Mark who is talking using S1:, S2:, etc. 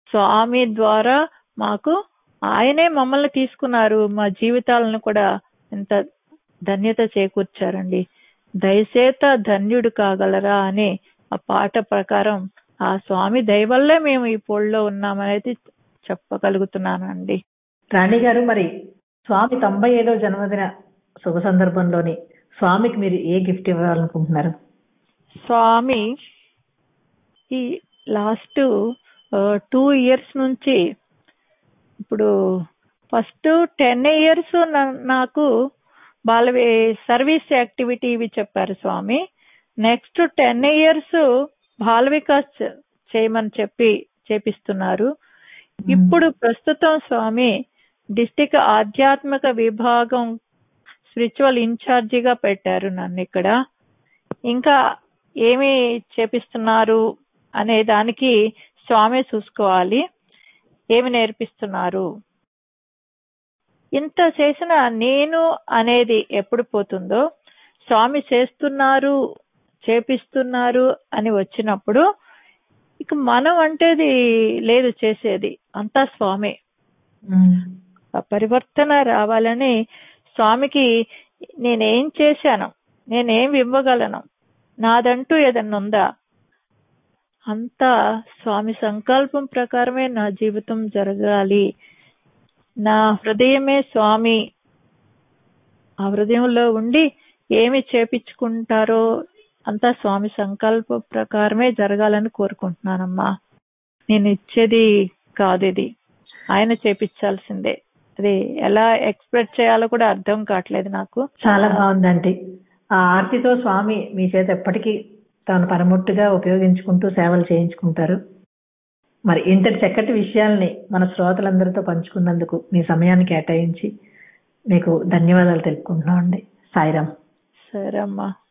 S1: స్వామి ద్వారా మాకు ఆయనే మమ్మల్ని తీసుకున్నారు మా జీవితాలను కూడా ఎంత ధన్యత చేకూర్చారండి దయచేత ధన్యుడు కాగలరా అనే ఆ పాట ప్రకారం ఆ స్వామి దయ వల్లే మేము ఈ పోల్లో ఉన్నామనేది చెప్పగలుగుతున్నానండి
S2: రాణి గారు మరి స్వామి తొంభై ఐదో జన్మదిన శుభ సందర్భంలోని స్వామికి మీరు ఏ గిఫ్ట్ ఇవ్వాలనుకుంటున్నారు
S1: స్వామి ఈ లాస్ట్ టూ ఇయర్స్ నుంచి ఇప్పుడు ఫస్ట్ టెన్ ఇయర్స్ నాకు బాల సర్వీస్ యాక్టివిటీ ఇవి చెప్పారు Swami next ten years Bala Vikas చేయమని చెప్పి చేపిస్తున్నారు ఇప్పుడు ప్రస్తుతం స్వామి డిస్టిక్ ఆధ్యాత్మిక విభాగం స్పిరిచువల్ ఇన్ఛార్జిగా పెట్టారు నన్ను ఇక్కడ ఇంకా ఏమి చేపిస్తున్నారు అనే దానికి స్వామి చూసుకోవాలి ఏమి నేర్పిస్తున్నారు ఇంత చేసిన నేను అనేది ఎప్పుడు పోతుందో స్వామి చేస్తున్నారు చేపిస్తున్నారు అని వచ్చినప్పుడు ఇక మనం అంటేది లేదు చేసేది అంతా స్వామి ఆ పరివర్తన రావాలని స్వామికి నేనేం చేశాను నేనేం ఇవ్వగలను నాదంటూ ఏదన్నా ఉందా అంతా స్వామి సంకల్పం ప్రకారమే నా జీవితం జరగాలి నా హృదయమే స్వామి ఆ హృదయంలో ఉండి ఏమి చేపించుకుంటారో అంతా స్వామి సంకల్ప ప్రకారమే జరగాలని కోరుకుంటున్నానమ్మా నేను ఇచ్చేది కాదు ఇది ఆయన చేపించాల్సిందే అది ఎలా ఎక్స్ప్రెస్ చేయాలో కూడా అర్థం కావట్లేదు నాకు
S2: చాలా బాగుందండి ఆ ఆర్తితో స్వామి మీ చేత ఎప్పటికీ తాను పరముట్టుగా ఉపయోగించుకుంటూ సేవలు చేయించుకుంటారు మరి ఇంతటి చక్కటి విషయాల్ని మన శ్రోతలందరితో పంచుకున్నందుకు మీ సమయాన్ని కేటాయించి మీకు ధన్యవాదాలు తెలుపుకుంటున్నామండి సాయిరామ్
S1: సరే అమ్మా